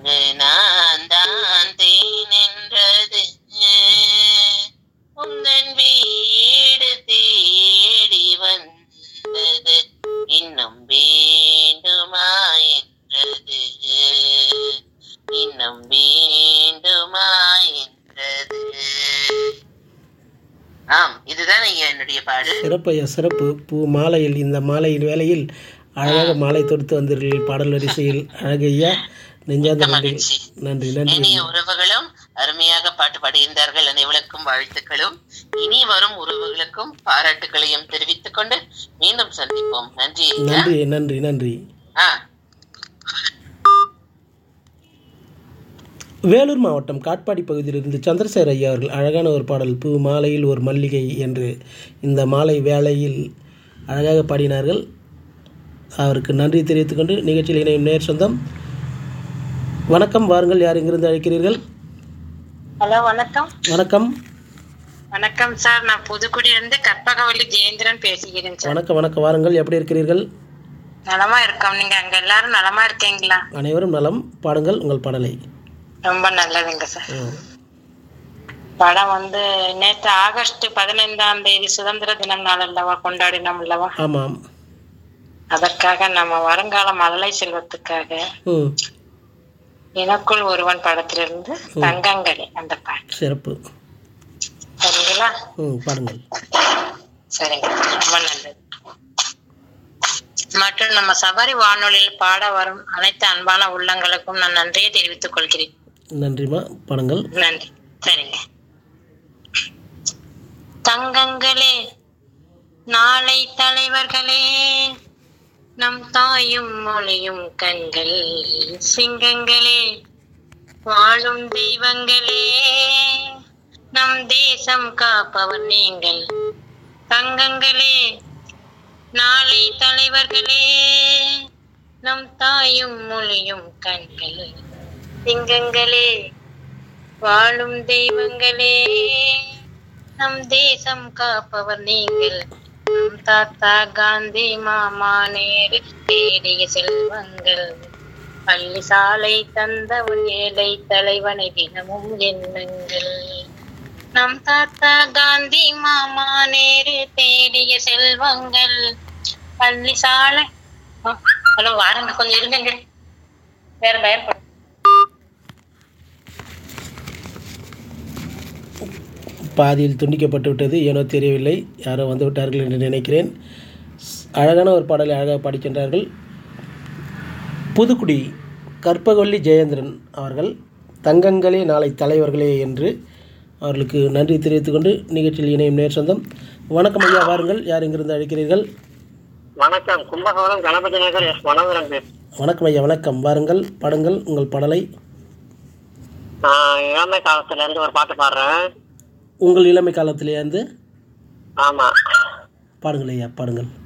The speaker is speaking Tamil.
வந்து நான் தான் தேனென்றது உந்தன் வீடு தேடி வந்தது இன்னும் வேண்டுமா என்றது இன்னும் வேண்டுமா என்றது ஆம் இதுதான் ஐயா என்னுடைய பாடு சிறப்பு ஐயா சிறப்பு பூ மாலையில் இந்த மாலையின் வேளையில் அழகாக மாலை தொடுத்து வந்தீர்கள் பாடல் வரிசையில் அழகு ஐயா நெஞ்சார்ந்த நன்றி மகிழ்ச்சி. நன்றி நன்றி இனிய உறவுகளும் அருமையாக பாட்டு பாடுகின்றார்கள் அனைவருக்கும் வாழ்த்துக்களும் இனி வரும் உறவுகளுக்கும் பாராட்டுகளையும் தெரிவித்துக் கொண்டு மீண்டும் சந்திப்போம் நன்றி ஐயா. நன்றி நன்றி நன்றி ஆ வேலூர் மாவட்டம் காட்பாடி பகுதியிலிருந்து சந்திரசேகர் ஐயா அவர்கள் அழகான ஒரு பாடல் பூ மாலையில் ஒரு மல்லிகை என்று இந்த மாலை வேளையில் அழகாக பாடினார்கள் அவருக்கு நன்றி தெரிவித்துக் கொண்டு நிகழ்ச்சியில் இணையும் நேர் சொந்தம் வணக்கம் வாருங்கள் யார் எங்கிருந்து அழைக்கிறீர்கள் ஹலோ வணக்கம் வணக்கம் வணக்கம் சார் நான் புதுக்குடியிலிருந்து கற்பகவல்லி ஜெயேந்திரன் பேசுகிறேன் சார் வணக்கம் வணக்கம் வாருங்கள் எப்படி இருக்கிறீர்கள் நலமா இருக்கோம் நீங்க அங்க எல்லாரும் நலமா இருக்கீங்களா அனைவரும் நலம் பாடுங்கள் உங்கள் பாடலை ரொம்ப நல்லதுங்க சார் ம். படம் வந்து நேற்று ஆகஸ்ட் பதினைந்தாம் தேதி சுதந்திர தினம் நாள் அல்லவா கொண்டாடினோம் அல்லவா ஆமாம் அதற்காக நம்ம வருங்கால மழலை செல்வத்துக்காக ம் எனக்குள் ஒருவன் படத்திலிருந்து தங்கங்களே அந்த பாட்டு சிறப்பு சரிங்களா ம் பாடுங்கள் சரிங்க ரொம்ப நல்லது மற்றும் நம்ம சபரி வானொலியில் பாட வரும் அனைத்து அன்பான உள்ளங்களுக்கும் நான் நன்றியை தெரிவித்துக் கொள்கிறேன் நன்றிம்மா பாடுங்கள் நன்றி சரிங்க தங்கங்களே நாளை தலைவர்களே நம் தாயும் மொழியும் கண்கள் சிங்கங்களே வாழும் தெய்வங்களே நம் தேசம் காப்பவர் நீங்கள் தங்கங்களே நாளை தலைவர்களே நம் தாயும் மொழியும் கண்கள் சிங்கங்களே வாழும் தெய்வங்களே நம் தேசம் காப்பவர் நீங்கள் நம் தாத்தா காந்தி மாமா நேரு தேடிய செல்வங்கள் பள்ளி சாலை தந்தவன் ஏழை தலைவனை தினமும் எண்ணுங்கள் நம் தாத்தா காந்தி மாமா நேரு தேடிய செல்வங்கள் பள்ளி சாலை ஆ, ஹலோ வாருங்க கொஞ்சம் இருங்க வேற பயப்படும் பாதியில் துண்டிக்கப்பட்டு விட்டது ஏனோ தெரியவில்லை யாரோ வந்து விட்டார்கள் என்று நினைக்கிறேன் ஸ்- அழகான ஒரு பாடலை அழகாக படிக்கின்றார்கள் புதுக்குடி கற்பகவல்லி ஜெயேந்திரன் அவர்கள் தங்கங்களே நாளை தலைவர்களே என்று அவர்களுக்கு நன்றி தெரிவித்துக் கொண்டு நிகழ்ச்சியில் இணையும் நேர் சொந்தம் வணக்கம் ஐயா வாருங்கள் யார் இங்கிருந்து அழைக்கிறீர்கள் வணக்கம் கும்பகோணம் கணபதி நகர் எஸ் மனோகரன் பேர் வணக்கம் ஐயா வணக்கம் வாருங்கள் பாடுங்கள் உங்கள் பாடலை நான் இளமை காலத்துல இருந்து ஒரு பாட்டு பாடுறேன் உங்கள் இளமை காலத்திலேருந்து ஆமா பாடுங்கள் ஐயா பாடுங்கள்